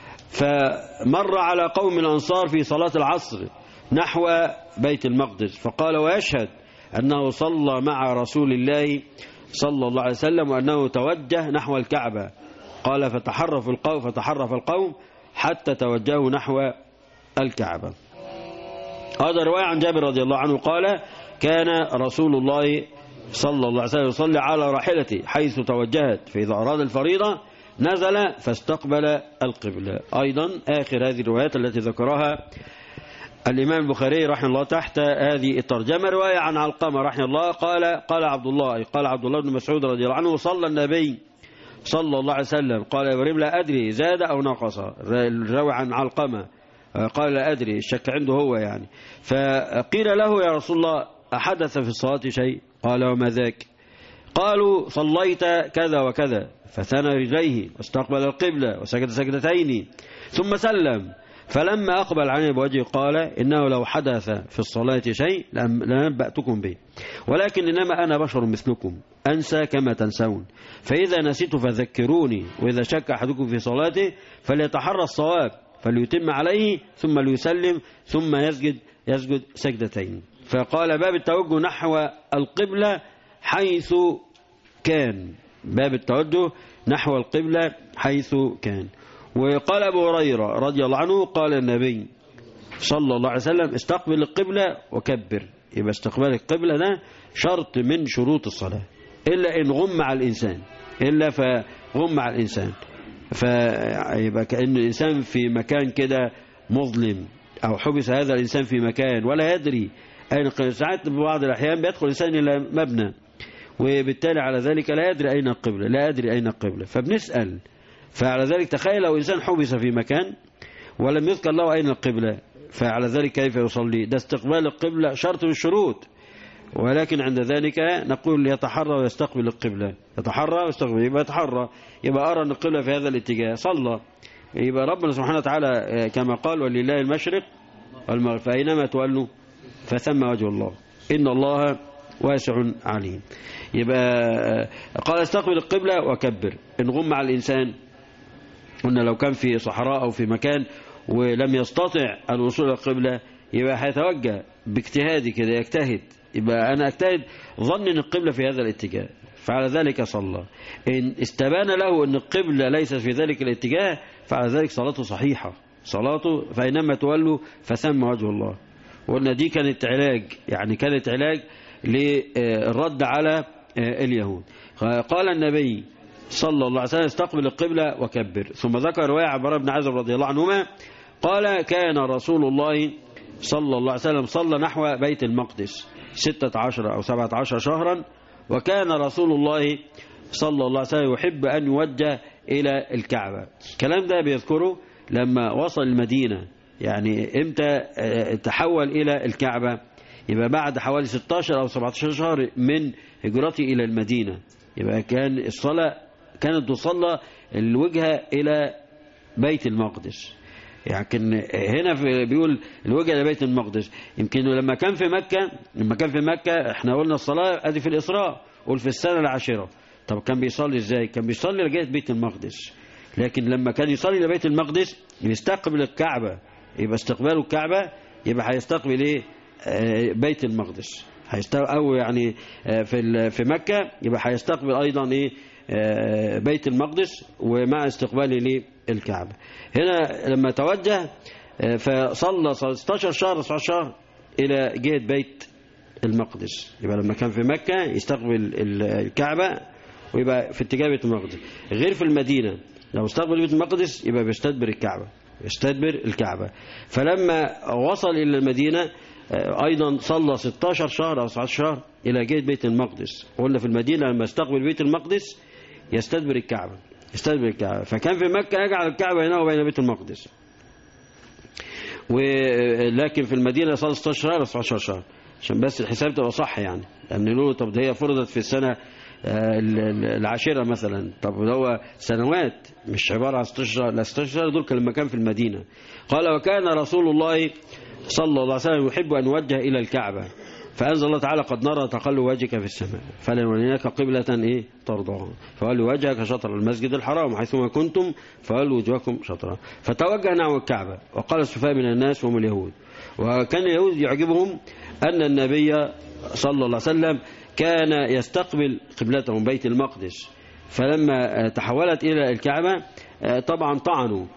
فمر على قوم الأنصار في صلاة العصر نحو بيت المقدس فقال ويشهد أنه صلى مع رسول الله صلى الله عليه وسلم وأنه توجه نحو الكعبة قال فتحرف القوم فتحرف القوم حتى توجهوا نحو الكعبة هذا رواية عن جابر رضي الله عنه قال كان رسول الله صلى الله عليه وسلم يصلي على راحلته حيث توجهت فإذا أراد الفريضة نزل فاستقبل القبلة أيضا آخر هذه الروايات التي ذكرها الإمام البخاري رحمه الله تحت هذه الترجمة رواية عن علقمة رحمه الله قال قال عبد الله قال عبد الله بن مسعود رضي الله عنه صلى النبي صلى الله عليه وسلم قال إبراهيم لا أدري زاد أو نقص الراوي عن علقمة قال لا أدري الشك عنده هو يعني فقيل له يا رسول الله أحدث في الصلاة شيء قال وما ذاك قالوا صليت كذا وكذا فثنى رجليه واستقبل القبلة وسجد سجدتين ثم سلم فلما أقبل عنه بوجهه قال إنه لو حدث في الصلاة شيء لنبأتكم به ولكن إنما أنا بشر مثلكم أنسى كما تنسون فإذا نسيت فذكروني وإذا شك أحدكم في صلاته فليتحرى الصواب فليتم عليه ثم ليسلم ثم يسجد يسجد سجدتين فقال باب التوجه نحو القبلة حيث كان باب التوجه نحو القبلة حيث كان وقال أبو هريرة رضي الله عنه قال النبي صلى الله عليه وسلم استقبل القبلة وكبر يبقى استقبال القبلة ده شرط من شروط الصلاة إلا إن غم على الإنسان إلا فغم على الإنسان فيبقى كأن الإنسان في مكان كده مظلم أو حبس هذا الإنسان في مكان ولا يدري أين ساعات بعض الأحيان بيدخل الإنسان إلى مبنى وبالتالي على ذلك لا يدري أين القبلة لا يدري أين القبلة فبنسأل فعلى ذلك تخيل لو إنسان حبس في مكان ولم يذكر له أين القبلة فعلى ذلك كيف يصلي ده استقبال القبلة شرط من الشروط ولكن عند ذلك نقول يتحرى ويستقبل القبلة يتحرى ويستقبل يبقى يتحرى يبقى أرى أن القبلة في هذا الاتجاه صلى يبقى ربنا سبحانه وتعالى كما قال ولله المشرق والمغرب فأينما تولوا فثم وجه الله إن الله واسع عليم يبقى قال استقبل القبلة وكبر إن غم على الإنسان قلنا لو كان في صحراء أو في مكان ولم يستطع الوصول إلى القبلة يبقى هيتوجه باجتهادي كده يجتهد يبقى أنا أجتهد ظن أن القبلة في هذا الاتجاه فعلى ذلك صلى إن استبان له أن القبلة ليست في ذلك الاتجاه فعلى ذلك صلاته صحيحة صلاته فإنما تولوا فثم وجه الله وقلنا دي كانت علاج يعني كانت علاج للرد على اليهود قال النبي صلى الله عليه وسلم استقبل القبلة وكبر ثم ذكر رواية عبارة بن عزب رضي الله عنهما قال كان رسول الله صلى الله عليه وسلم صلى نحو بيت المقدس ستة عشر أو سبعة عشر شهرا وكان رسول الله صلى الله عليه وسلم يحب أن يوجه إلى الكعبة الكلام ده بيذكره لما وصل المدينة يعني امتى آه، تحول إلى الكعبة يبقى بعد حوالي 16 أو 17 شهر من هجرته إلى المدينة يبقى كان الصلاة كانت تصلى الوجهة إلى بيت المقدس يعني هنا في بيقول الوجهة إلى بيت المقدس يمكن لما كان في مكة لما كان في مكة احنا قلنا الصلاة ادي في الإسراء قول في السنة العاشرة طب كان بيصلي ازاي كان بيصلي لغاية بيت المقدس لكن لما كان يصلي لبيت المقدس يستقبل الكعبة يبقى استقباله الكعبة يبقى هيستقبل ايه آه، بيت المقدس هيستقبل او يعني آه، في ال- في مكة يبقى هيستقبل ايضا ايه آه، بيت المقدس ومع استقباله للكعبة هنا لما توجه آه، فصلى 16 شهر 17 شهر الى جهة بيت المقدس يبقى لما كان في مكة يستقبل ال- الكعبة ويبقى في اتجاه بيت المقدس غير في المدينة لو استقبل بيت المقدس يبقى بيستدبر الكعبة يستدبر الكعبة فلما وصل إلى المدينة آه، أيضا صلى 16 شهر أو 19 شهر إلى جهة بيت المقدس قلنا في المدينة لما استقبل بيت المقدس يستدبر الكعبة يستدبر الكعبة فكان في مكة يجعل الكعبة بينه وبين بيت المقدس ولكن في المدينة صار 16 شهر 17 شهر عشان بس الحساب تبقى صح يعني لأن له طب ده هي فرضت في السنة آه، ال- ال- العاشرة مثلا طب ده هو سنوات مش عبارة عن 16 شهر لا 16 شهر دول كان لما كان في المدينة قال وكان رسول الله صلى الله عليه وسلم يحب أن يوجه إلى الكعبة فأنزل الله تعالى قد نرى تقلب وجهك في السماء فلنولينك قبلة إيه ترضاها فقالوا وجهك شطر المسجد الحرام حيثما كنتم فقالوا وجوهكم شطرا فتوجه نحو الكعبة وقال السفهاء من الناس وهم اليهود وكان اليهود يعجبهم أن النبي صلى الله عليه وسلم كان يستقبل قبلتهم بيت المقدس فلما تحولت إلى الكعبة طبعا طعنوا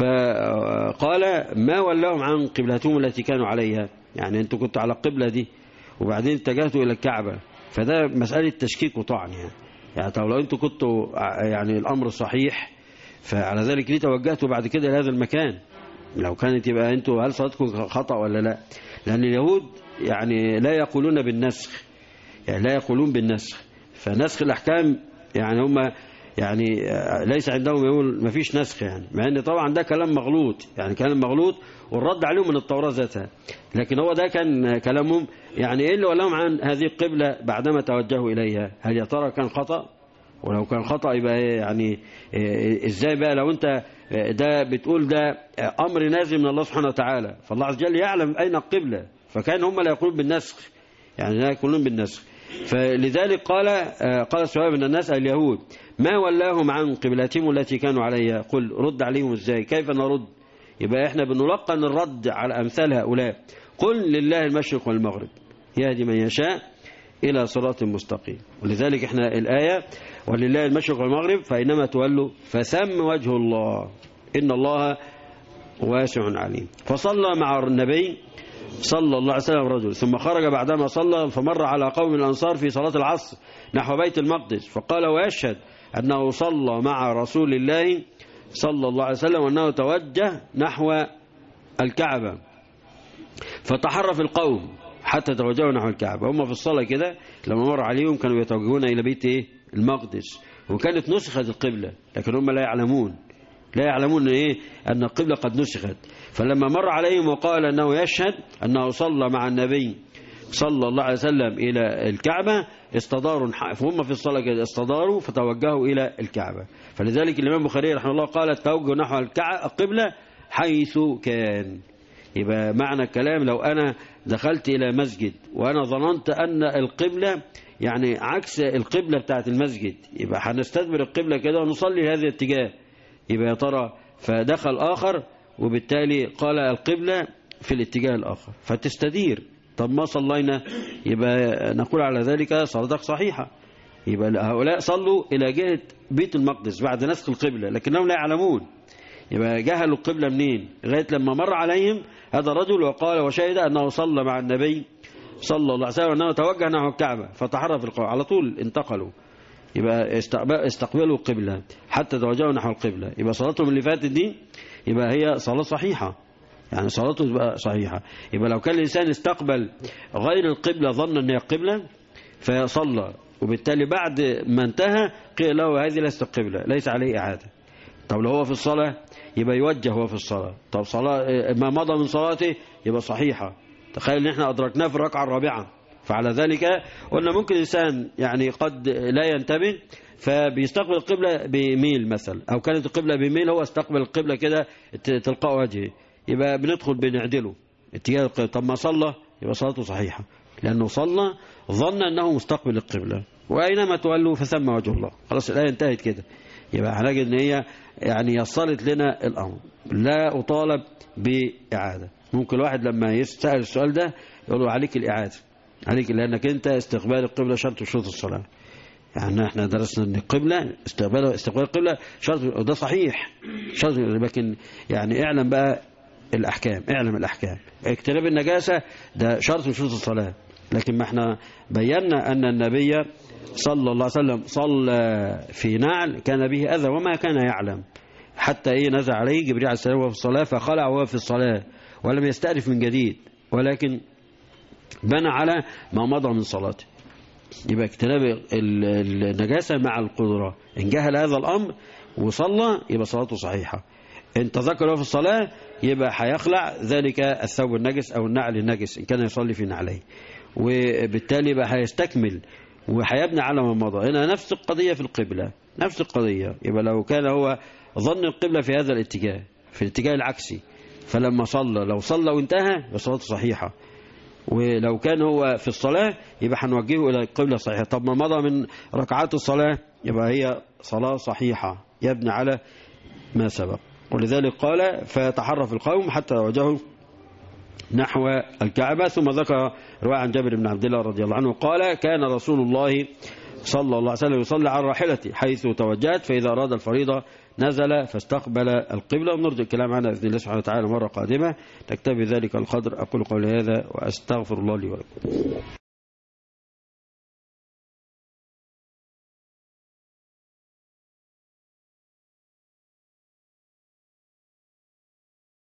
فقال ما ولاهم عن قبلتهم التي كانوا عليها يعني انتوا كنتوا على القبلة دي وبعدين اتجهتوا إلى الكعبة فده مسألة تشكيك وطعن يعني يعني طب لو انتوا كنتوا يعني الأمر صحيح فعلى ذلك ليه توجهتوا بعد كده لهذا المكان لو كانت يبقى انتوا هل صلاتكم خطأ ولا لا لأن اليهود يعني لا يقولون بالنسخ يعني لا يقولون بالنسخ فنسخ الأحكام يعني هم يعني ليس عندهم يقول ما فيش نسخ يعني مع ان طبعا ده كلام مغلوط يعني كلام مغلوط والرد عليهم من التوراة ذاتها لكن هو ده كان كلامهم يعني ايه اللي ولاهم عن هذه القبلة بعدما توجهوا إليها هل يا ترى كان خطأ ولو كان خطأ يبقى إيه يعني إيه ازاي بقى لو انت ده بتقول ده امر نازل من الله سبحانه وتعالى فالله عز وجل يعلم اين القبلة فكان هم لا يقولون بالنسخ يعني لا يقولون بالنسخ فلذلك قال قال سواء من الناس اليهود ما ولاهم عن قبلتهم التي كانوا عليها قل رد عليهم ازاي كيف نرد يبقى احنا بنلقن الرد على امثال هؤلاء قل لله المشرق والمغرب يهدي من يشاء إلى صراط مستقيم ولذلك احنا الآية ولله المشرق والمغرب فإنما تولوا فثم وجه الله إن الله واسع عليم فصلى مع النبي صلى الله عليه وسلم رجل ثم خرج بعدما صلى فمر على قوم الأنصار في صلاة العصر نحو بيت المقدس فقال ويشهد أنه صلى مع رسول الله صلى الله عليه وسلم وأنه توجه نحو الكعبة فتحرف القوم حتى توجهوا نحو الكعبة هم في الصلاة كده لما مر عليهم كانوا يتوجهون إلى بيت إيه؟ المقدس وكانت نسخت القبلة لكن هم لا يعلمون لا يعلمون إيه أن القبلة قد نسخت فلما مر عليهم وقال أنه يشهد أنه صلى مع النبي صلى الله عليه وسلم إلى الكعبة استداروا فهم في الصلاة كده استداروا فتوجهوا إلى الكعبة فلذلك الإمام البخاري رحمه الله قال التوجه نحو القبلة حيث كان يبقى معنى الكلام لو أنا دخلت إلى مسجد وأنا ظننت أن القبلة يعني عكس القبلة بتاعت المسجد يبقى هنستدبر القبلة كده ونصلي هذا الاتجاه يبقى يا ترى فدخل آخر وبالتالي قال القبلة في الاتجاه الآخر فتستدير طب ما صلينا يبقى نقول على ذلك صلاتك صحيحة يبقى هؤلاء صلوا إلى جهة بيت المقدس بعد نسخ القبلة لكنهم لا يعلمون يبقى جهلوا القبلة منين لغاية لما مر عليهم هذا الرجل وقال وشهد أنه صلى مع النبي صلى الله عليه وسلم أنه توجه نحو الكعبة فتحرف القوم على طول انتقلوا يبقى استقبلوا القبلة حتى توجهوا نحو القبلة يبقى صلاتهم اللي فاتت دي يبقى هي صلاة صحيحة يعني صلاته تبقى صحيحة يبقى لو كان الإنسان استقبل غير القبلة ظن أن هي قبلة فصلى وبالتالي بعد ما انتهى قيل له هذه ليست قبلة ليس عليه إعادة طب لو هو في الصلاة يبقى يوجه هو في الصلاة طب صلاة ما مضى من صلاته يبقى صحيحة تخيل ان احنا ادركناه في الركعة الرابعة فعلى ذلك قلنا ممكن الإنسان يعني قد لا ينتبه فبيستقبل القبلة بميل مثلا أو كانت القبلة بميل هو استقبل القبلة كده تلقاء وجهه يبقى بندخل بنعدله اتجاه القبلة طب ما صلى يبقى صلاته صحيحة لأنه صلى ظن أنه مستقبل القبلة وأينما تولوا فثم وجه الله خلاص الآية انتهت كده يبقى هنجد ان هي يعني يصلت لنا الأمر لا أطالب بإعادة ممكن الواحد لما يسأل السؤال ده يقول له عليك الإعادة عليك لأنك أنت استقبال القبلة شرط شروط الصلاة يعني احنا درسنا ان القبلة استقبال استقبال القبلة شرط وده صحيح شرط لكن يعني اعلم بقى الأحكام اعلم الأحكام اجتناب النجاسة ده شرط من شروط الصلاة لكن ما احنا بينا أن النبي صلى الله عليه وسلم صلى في نعل كان به أذى وما كان يعلم حتى ايه نزل عليه جبريل عليه السلام وهو في الصلاة فخلع وهو في الصلاة ولم يستأنف من جديد ولكن بنى على ما مضى من صلاته يبقى اجتناب النجاسة مع القدرة إن جهل هذا الأمر وصلى يبقى صلاته صحيحة إن تذكر في الصلاة يبقى هيخلع ذلك الثوب النجس أو النعل النجس إن كان يصلي في نعليه وبالتالي يبقى هيستكمل وهيبني على ما مضى هنا نفس القضية في القبلة نفس القضية يبقى لو كان هو ظن القبلة في هذا الاتجاه في الاتجاه العكسي فلما صلى لو صلى وانتهى يبقى صلاته صحيحة ولو كان هو في الصلاة يبقى هنوجهه إلى القبلة الصحيحة طب ما مضى من ركعات الصلاة يبقى هي صلاة صحيحة يبني على ما سبق ولذلك قال فيتحرف القوم حتى وجهوا نحو الكعبة ثم ذكر رواية عن جابر بن عبد الله رضي الله عنه قال كان رسول الله صلى الله عليه وسلم يصلي على راحلته حيث توجهت فإذا أراد الفريضة نزل فاستقبل القبلة ونرجع الكلام عنها بإذن الله سبحانه وتعالى مرة قادمة نكتفي ذلك القدر أقول قولي هذا وأستغفر الله لي ولكم